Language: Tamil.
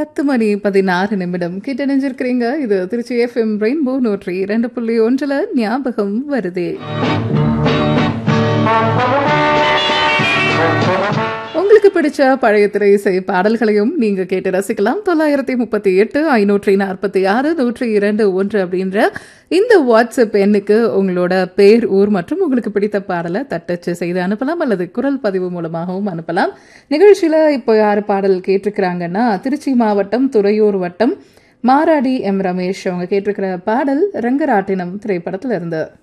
பத்து மணி பதினாறு நிமிடம் கிட்ட நெஞ்சிருக்கிறீங்க இது திருச்சி எஃப்எம் ரெயின்போ நூற்றி இரண்டு புள்ளி ஒன்றில் ஞாபகம் வருதே உங்களுக்கு பிடிச்ச பழைய திரை இசை பாடல்களையும் நீங்க கேட்டு ரசிக்கலாம் தொள்ளாயிரத்தி முப்பத்தி எட்டு ஐநூற்றி நாற்பத்தி ஆறு நூற்றி இரண்டு ஒன்று அப்படின்ற இந்த வாட்ஸ்அப் எண்ணுக்கு உங்களோட பேர் ஊர் மற்றும் உங்களுக்கு பிடித்த பாடலை தட்டச்சு செய்து அனுப்பலாம் அல்லது குரல் பதிவு மூலமாகவும் அனுப்பலாம் நிகழ்ச்சியில இப்போ யார் பாடல் கேட்டிருக்கிறாங்கன்னா திருச்சி மாவட்டம் துறையூர் வட்டம் மாராடி எம் ரமேஷ் அவங்க கேட்டிருக்கிற பாடல் ரங்கராட்டினம் திரைப்படத்துல இருந்து